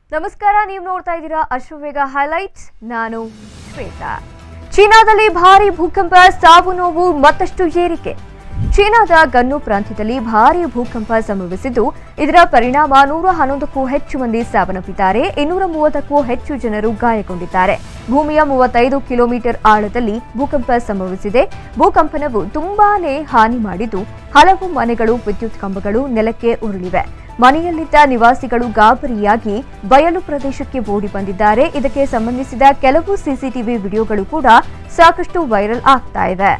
ನಮಸ್ಕಾರ ನೀವು ನೋಡ್ತಾ ಇದ್ದೀರಾ ಅಶ್ವವೇಗ ಹೈಲೈಟ್ಸ್ ನಾನು ಶ್ವೇತಾ ಚೀನಾದಲ್ಲಿ ಭಾರಿ ಭೂಕಂಪ ಸಾವು ನೋವು ಮತ್ತಷ್ಟು ಏರಿಕೆ ಚೀನಾದ ಗನ್ನು ಪ್ರಾಂತ್ಯದಲ್ಲಿ ಭಾರಿ ಭೂಕಂಪ ಸಂಭವಿಸಿದ್ದು ಇದರ ಪರಿಣಾಮ ನೂರ ಹನ್ನೊಂದಕ್ಕೂ ಹೆಚ್ಚು ಮಂದಿ ಸಾವನ್ನಪ್ಪಿದ್ದಾರೆ ಇನ್ನೂರ ಮೂವತ್ತಕ್ಕೂ ಹೆಚ್ಚು ಜನರು ಗಾಯಗೊಂಡಿದ್ದಾರೆ ಭೂಮಿಯ ಮೂವತ್ತೈದು ಕಿಲೋಮೀಟರ್ ಆಳದಲ್ಲಿ ಭೂಕಂಪ ಸಂಭವಿಸಿದೆ ಭೂಕಂಪನವು ತುಂಬಾನೇ ಹಾನಿ ಮಾಡಿದ್ದು ಹಲವು ಮನೆಗಳು ವಿದ್ಯುತ್ ಕಂಬಗಳು ನೆಲಕ್ಕೆ ಉರುಳಿವೆ ಮನೆಯಲ್ಲಿದ್ದ ನಿವಾಸಿಗಳು ಗಾಬರಿಯಾಗಿ ಬಯಲು ಪ್ರದೇಶಕ್ಕೆ ಓಡಿ ಬಂದಿದ್ದಾರೆ ಇದಕ್ಕೆ ಸಂಬಂಧಿಸಿದ ಕೆಲವು ಸಿಸಿಟಿವಿ ವಿಡಿಯೋಗಳು ಕೂಡ ಸಾಕಷ್ಟು ವೈರಲ್ ಆಗ್ತಾ ಇವೆ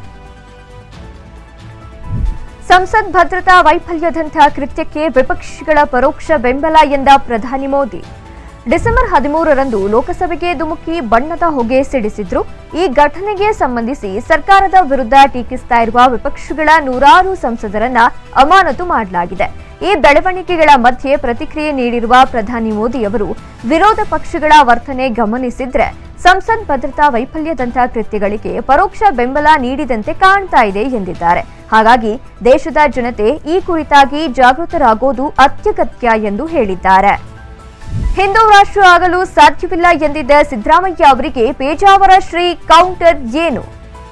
ಸಂಸತ್ ಭದ್ರತಾ ವೈಫಲ್ಯದಂಥ ಕೃತ್ಯಕ್ಕೆ ವಿಪಕ್ಷಗಳ ಪರೋಕ್ಷ ಬೆಂಬಲ ಎಂದ ಪ್ರಧಾನಿ ಮೋದಿ ಡಿಸೆಂಬರ್ ಹದಿಮೂರರಂದು ಲೋಕಸಭೆಗೆ ಧುಮುಕಿ ಬಣ್ಣದ ಹೊಗೆ ಸಿಡಿಸಿದ್ರು ಈ ಘಟನೆಗೆ ಸಂಬಂಧಿಸಿ ಸರ್ಕಾರದ ವಿರುದ್ಧ ಟೀಕಿಸ್ತಾ ಇರುವ ವಿಪಕ್ಷಗಳ ನೂರಾರು ಸಂಸದರನ್ನ ಅಮಾನತು ಮಾಡಲಾಗಿದೆ ಈ ಬೆಳವಣಿಗೆಗಳ ಮಧ್ಯೆ ಪ್ರತಿಕ್ರಿಯೆ ನೀಡಿರುವ ಪ್ರಧಾನಿ ಮೋದಿ ಅವರು ವಿರೋಧ ಪಕ್ಷಗಳ ವರ್ತನೆ ಗಮನಿಸಿದ್ರೆ ಸಂಸತ್ ಭದ್ರತಾ ವೈಫಲ್ಯದಂತಹ ಕೃತ್ಯಗಳಿಗೆ ಪರೋಕ್ಷ ಬೆಂಬಲ ನೀಡಿದಂತೆ ಕಾಣ್ತಾ ಇದೆ ಎಂದಿದ್ದಾರೆ ಹಾಗಾಗಿ ದೇಶದ ಜನತೆ ಈ ಕುರಿತಾಗಿ ಜಾಗೃತರಾಗೋದು ಅತ್ಯಗತ್ಯ ಎಂದು ಹೇಳಿದ್ದಾರೆ ಹಿಂದೂ ರಾಷ್ಟ್ರ ಆಗಲು ಸಾಧ್ಯವಿಲ್ಲ ಎಂದಿದ್ದ ಸಿದ್ದರಾಮಯ್ಯ ಅವರಿಗೆ ಪೇಜಾವರ ಶ್ರೀ ಕೌಂಟರ್ ಏನು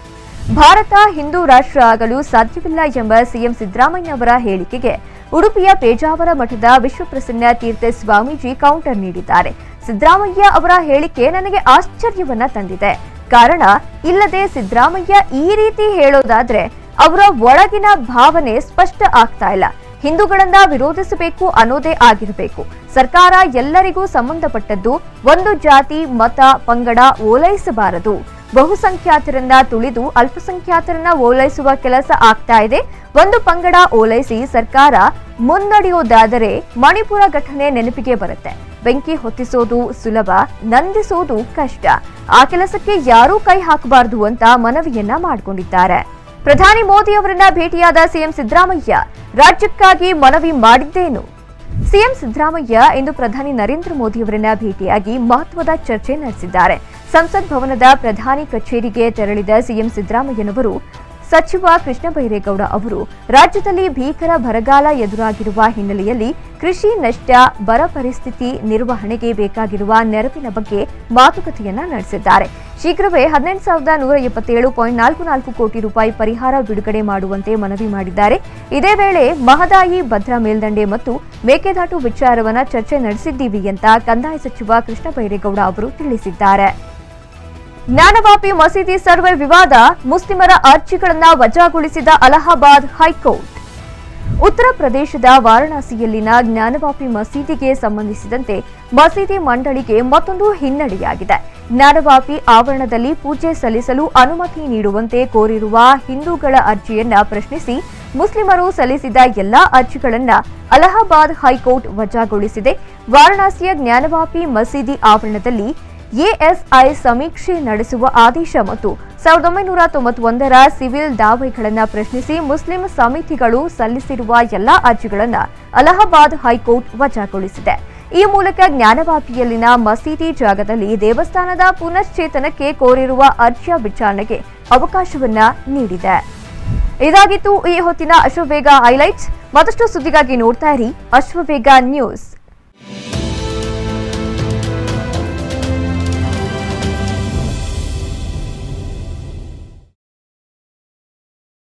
ಭಾರತ ಹಿಂದೂ ರಾಷ್ಟ್ರ ಆಗಲು ಸಾಧ್ಯವಿಲ್ಲ ಎಂಬ ಸಿಎಂ ಸಿದ್ದರಾಮಯ್ಯ ಅವರ ಹೇಳಿಕೆಗೆ ಉಡುಪಿಯ ಪೇಜಾವರ ಮಠದ ವಿಶ್ವಪ್ರಸನ್ನ ತೀರ್ಥ ಸ್ವಾಮೀಜಿ ಕೌಂಟರ್ ನೀಡಿದ್ದಾರೆ ಸಿದ್ದರಾಮಯ್ಯ ಅವರ ಹೇಳಿಕೆ ನನಗೆ ಆಶ್ಚರ್ಯವನ್ನ ತಂದಿದೆ ಕಾರಣ ಇಲ್ಲದೆ ಸಿದ್ದರಾಮಯ್ಯ ಈ ರೀತಿ ಹೇಳೋದಾದ್ರೆ ಅವರ ಒಳಗಿನ ಭಾವನೆ ಸ್ಪಷ್ಟ ಆಗ್ತಾ ಇಲ್ಲ ಹಿಂದೂಗಳನ್ನ ವಿರೋಧಿಸಬೇಕು ಅನ್ನೋದೇ ಆಗಿರಬೇಕು ಸರ್ಕಾರ ಎಲ್ಲರಿಗೂ ಸಂಬಂಧಪಟ್ಟದ್ದು ಒಂದು ಜಾತಿ ಮತ ಪಂಗಡ ಓಲೈಸಬಾರದು ಬಹುಸಂಖ್ಯಾತರನ್ನ ತುಳಿದು ಅಲ್ಪಸಂಖ್ಯಾತರನ್ನ ಓಲೈಸುವ ಕೆಲಸ ಆಗ್ತಾ ಇದೆ ಒಂದು ಪಂಗಡ ಓಲೈಸಿ ಸರ್ಕಾರ ಮುನ್ನಡೆಯೋದಾದರೆ ಮಣಿಪುರ ಘಟನೆ ನೆನಪಿಗೆ ಬರುತ್ತೆ ಬೆಂಕಿ ಹೊತ್ತಿಸೋದು ಸುಲಭ ನಂದಿಸೋದು ಕಷ್ಟ ಆ ಕೆಲಸಕ್ಕೆ ಯಾರೂ ಕೈ ಹಾಕಬಾರದು ಅಂತ ಮನವಿಯನ್ನ ಮಾಡಿಕೊಂಡಿದ್ದಾರೆ ಪ್ರಧಾನಿ ಮೋದಿ ಅವರನ್ನ ಭೇಟಿಯಾದ ಸಿಎಂ ಸಿದ್ದರಾಮಯ್ಯ ರಾಜ್ಯಕ್ಕಾಗಿ ಮನವಿ ಮಾಡಿದ್ದೇನು ಸಿಎಂ ಸಿದ್ದರಾಮಯ್ಯ ಇಂದು ಪ್ರಧಾನಿ ನರೇಂದ್ರ ಮೋದಿ ಅವರನ್ನ ಭೇಟಿಯಾಗಿ ಮಹತ್ವದ ಚರ್ಚೆ ನಡೆಸಿದ್ದಾರೆ ಸಂಸತ್ ಭವನದ ಪ್ರಧಾನಿ ಕಚೇರಿಗೆ ತೆರಳಿದ ಸಿಎಂ ಸಿದ್ದರಾಮಯ್ಯನವರು ಸಚಿವ ಕೃಷ್ಣ ಬೈರೇಗೌಡ ಅವರು ರಾಜ್ಯದಲ್ಲಿ ಭೀಕರ ಬರಗಾಲ ಎದುರಾಗಿರುವ ಹಿನ್ನೆಲೆಯಲ್ಲಿ ಕೃಷಿ ನಷ್ಟ ಬರ ಪರಿಸ್ಥಿತಿ ನಿರ್ವಹಣೆಗೆ ಬೇಕಾಗಿರುವ ನೆರವಿನ ಬಗ್ಗೆ ಮಾತುಕತೆಯನ್ನ ನಡೆಸಿದ್ದಾರೆ ಶೀಘ್ರವೇ ಹದಿನೆಂಟು ಸಾವಿರದ ನೂರ ಎಪ್ಪತ್ತೇಳು ಪಾಯಿಂಟ್ ನಾಲ್ಕು ನಾಲ್ಕು ಕೋಟಿ ರೂಪಾಯಿ ಪರಿಹಾರ ಬಿಡುಗಡೆ ಮಾಡುವಂತೆ ಮನವಿ ಮಾಡಿದ್ದಾರೆ ಇದೇ ವೇಳೆ ಮಹದಾಯಿ ಭದ್ರಾ ಮೇಲ್ದಂಡೆ ಮತ್ತು ಮೇಕೆದಾಟು ವಿಚಾರವನ್ನ ಚರ್ಚೆ ನಡೆಸಿದ್ದೀವಿ ಅಂತ ಕಂದಾಯ ಸಚಿವ ಕೃಷ್ಣ ಬೈರೇಗೌಡ ಅವರು ತಿಳಿಸಿದ್ದಾರೆ ಜ್ಞಾನವಾಪಿ ಮಸೀದಿ ಸರ್ವೆ ವಿವಾದ ಮುಸ್ಲಿಮರ ಅರ್ಜಿಗಳನ್ನ ವಜಾಗೊಳಿಸಿದ ಅಲಹಾಬಾದ್ ಹೈಕೋರ್ಟ್ ಉತ್ತರ ಪ್ರದೇಶದ ವಾರಣಾಸಿಯಲ್ಲಿನ ಜ್ಞಾನವಾಪಿ ಮಸೀದಿಗೆ ಸಂಬಂಧಿಸಿದಂತೆ ಮಸೀದಿ ಮಂಡಳಿಗೆ ಮತ್ತೊಂದು ಹಿನ್ನಡೆಯಾಗಿದೆ ಜ್ಞಾನವಾಪಿ ಆವರಣದಲ್ಲಿ ಪೂಜೆ ಸಲ್ಲಿಸಲು ಅನುಮತಿ ನೀಡುವಂತೆ ಕೋರಿರುವ ಹಿಂದೂಗಳ ಅರ್ಜಿಯನ್ನ ಪ್ರಶ್ನಿಸಿ ಮುಸ್ಲಿಮರು ಸಲ್ಲಿಸಿದ ಎಲ್ಲಾ ಅರ್ಜಿಗಳನ್ನ ಅಲಹಾಬಾದ್ ಹೈಕೋರ್ಟ್ ವಜಾಗೊಳಿಸಿದೆ ವಾರಣಾಸಿಯ ಜ್ಞಾನವಾಪಿ ಮಸೀದಿ ಆವರಣದಲ್ಲಿ ಎಎಸ್ಐ ಸಮೀಕ್ಷೆ ನಡೆಸುವ ಆದೇಶ ಮತ್ತು ಸಾವಿರದ ಒಂಬೈನೂರ ತೊಂಬತ್ತೊಂದರ ಸಿವಿಲ್ ದಾವೆಗಳನ್ನು ಪ್ರಶ್ನಿಸಿ ಮುಸ್ಲಿಂ ಸಮಿತಿಗಳು ಸಲ್ಲಿಸಿರುವ ಎಲ್ಲಾ ಅರ್ಜಿಗಳನ್ನು ಅಲಹಾಬಾದ್ ಹೈಕೋರ್ಟ್ ವಜಾಗೊಳಿಸಿದೆ ಈ ಮೂಲಕ ಜ್ಞಾನವಾಪಿಯಲ್ಲಿನ ಮಸೀದಿ ಜಾಗದಲ್ಲಿ ದೇವಸ್ಥಾನದ ಪುನಶ್ಚೇತನಕ್ಕೆ ಕೋರಿರುವ ಅರ್ಜಿಯ ವಿಚಾರಣೆಗೆ ಅವಕಾಶವನ್ನ ನೀಡಿದೆ ಇದಾಗಿತ್ತು ಈ ಹೊತ್ತಿನ ಅಶ್ವವೇಗ ಹೈಲೈಟ್ಸ್ ಮತ್ತಷ್ಟು ಸುದ್ದಿಗಾಗಿ ನೋಡ್ತಾ ಇರಿ ಅಶ್ವವೇಗ ನ್ಯೂಸ್